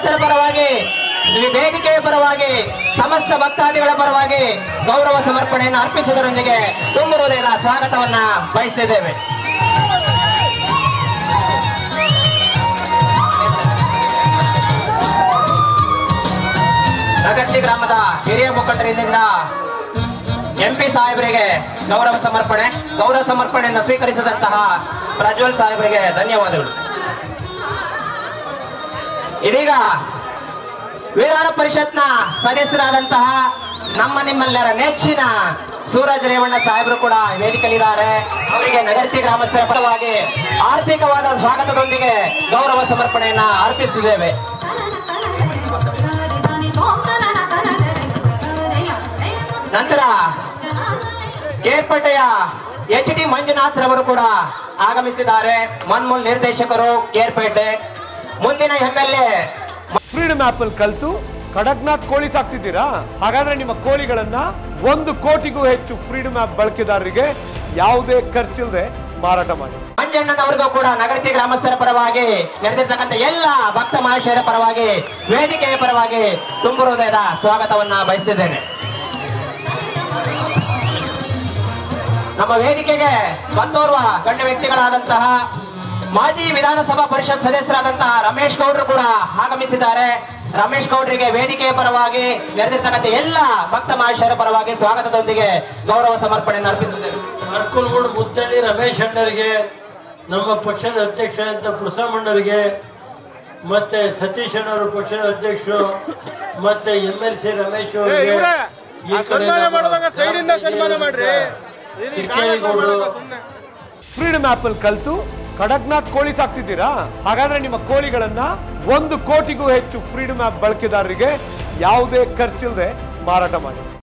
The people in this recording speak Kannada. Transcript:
ಭಕ್ತರ ಪರವಾಗಿ ಈ ವೇದಿಕೆಯ ಪರವಾಗಿ ಸಮಸ್ತ ಭಕ್ತಾದಿಗಳ ಪರವಾಗಿ ಗೌರವ ಸಮರ್ಪಣೆಯನ್ನು ಅರ್ಪಿಸುವುದರೊಂದಿಗೆ ತುಂಬ ಹೃದಯದ ಸ್ವಾಗತವನ್ನ ಬಯಸ್ತಿದ್ದೇವೆ ನಗಟ್ಟಿ ಗ್ರಾಮದ ಹಿರಿಯ ಮುಖಂಡರಿಂದ ಎಂಪಿ ಸಾಹೇಬರಿಗೆ ಗೌರವ ಸಮರ್ಪಣೆ ಗೌರವ ಸಮರ್ಪಣೆಯನ್ನು ಸ್ವೀಕರಿಸಿದಂತಹ ಪ್ರಜ್ವಲ್ ಸಾಹೇಬರಿಗೆ ಧನ್ಯವಾದಗಳು ಇದೀಗ ವಿಧಾನ ಪರಿಷತ್ನ ಸದಸ್ಯರಾದಂತಹ ನಮ್ಮ ನಿಮ್ಮೆಲ್ಲರ ನೆಚ್ಚಿನ ಸೂರಜ್ ರೇವಣ್ಣ ಸಾಹೇಬರು ಕೂಡ ವೇದಿಕೆಯಲ್ಲಿದ್ದಾರೆ ಅವರಿಗೆ ನಗರ್ತಿ ಗ್ರಾಮಸ್ಥರ ಪರವಾಗಿ ಆರ್ಥಿಕವಾದ ಸ್ವಾಗತದೊಂದಿಗೆ ಗೌರವ ಸಮರ್ಪಣೆಯನ್ನ ಅರ್ಪಿಸುತ್ತಿದ್ದೇವೆ ನಂತರ ಕೇರ್ಪೇಟೆಯ ಎಚ್ ಡಿ ಮಂಜುನಾಥ್ ರವರು ಕೂಡ ಆಗಮಿಸಿದ್ದಾರೆ ಮನ್ಮೂಲ್ ನಿರ್ದೇಶಕರು ಕೇರ್ಪೇಟೆ ಮುಂದಿನ M L A freedom app ಅಲ್ಲಿ ಕಲ್ತು ಕಡಕ್ನಾಥ್ ಕೋಳಿ ಸಾಕ್ತಿದ್ದೀರಾ ಹಾಗಾದ್ರೆ ನಿಮ್ಮ ಕೋಳಿಗಳನ್ನ ಒಂದು ಕೋಟಿಗೂ ಹೆಚ್ಚು ಫ್ರೀಡಮ್ ಆಪ್ ಬಳಕೆದಾರರಿಗೆ ಯಾವುದೇ ಖರ್ಚಿಲ್ಲದೆ ಮಾರಾಟ ಮಾಡಿ ಮಂಜಣ್ಣನವರಿಗೂ ಕೂಡ ನಗರತಿ ಗ್ರಾಮಸ್ಥರ ಪರವಾಗಿ ನೆರೆದಿರ್ತಕ್ಕಂಥ ಎಲ್ಲ ಭಕ್ತ ಮಹಾಶಯರ ಪರವಾಗಿ ವೇದಿಕೆಯ ಪರವಾಗಿ ತುಂಬ ಹೃದಯದ ಸ್ವಾಗತವನ್ನ ಬಯಸ್ತಿದ್ದೇನೆ ನಮ್ಮ ವೇದಿಕೆಗೆ ಮತ್ತೋರ್ವ ಗಣ್ಯ ವ್ಯಕ್ತಿಗಳಾದಂತಹ ಮಾಜಿ ವಿಧಾನಸಭಾ ಪರಿಷತ್ ಸದಸ್ಯರಾದಂತಹ ರಮೇಶ್ ಗೌಡ್ರು ಕೂಡ ಆಗಮಿಸಿದ್ದಾರೆ ರಮೇಶ್ ಗೌಡ್ರಿಗೆ ವೇದಿಕೆಯ ಪರವಾಗಿ ನೆರೆದಿರ್ತಕ್ಕಂಥ ಎಲ್ಲ ಭಕ್ತ ಮಹಾಶಯರ ಪರವಾಗಿ ಸ್ವಾಗತದೊಂದಿಗೆ ಗೌರವ ಸಮರ್ಪಣೆಯನ್ನು ಅರ್ಪಿಸುತ್ತೇವೆ ಅರ್ಕಲ್ಗೂಡು ಮುದ್ದಳ್ಳಿ ರಮೇಶ್ ಅಣ್ಣರಿಗೆ ನಮ್ಮ ಪಕ್ಷದ ಅಧ್ಯಕ್ಷರಾದಂಥ ಪ್ರಸಮಣ್ಣರಿಗೆ ಮತ್ತೆ ಸತೀಶ್ ಅಣ್ಣವರು ಪಕ್ಷದ ಅಧ್ಯಕ್ಷರು ಮತ್ತೆ ಎಂ ಎಲ್ ಸಿ ರಮೇಶ್ ಅವರಿಗೆ ಈ ಕಡೆ ನಮ್ಮ ಕಿರ್ಕೇರಿಗೌಡ್ರು ಫ್ರೀಡಮ್ ಆಪ್ ಅಲ್ಲಿ ಕಲ್ತು ಕಡಕ್ನಾಥ್ ಕೋಳಿ ಸಾಕ್ತಿದ್ದೀರಾ ಹಾಗಾದ್ರೆ ನಿಮ್ಮ ಕೋಳಿಗಳನ್ನ ಒಂದು ಕೋಟಿಗೂ ಹೆಚ್ಚು ಫ್ರೀಡಮ್ ಆಪ್ ಬಳಕೆದಾರರಿಗೆ ಯಾವುದೇ ಖರ್ಚಿಲ್ಲದೆ ಮಾರಾಟ ಮಾಡಿ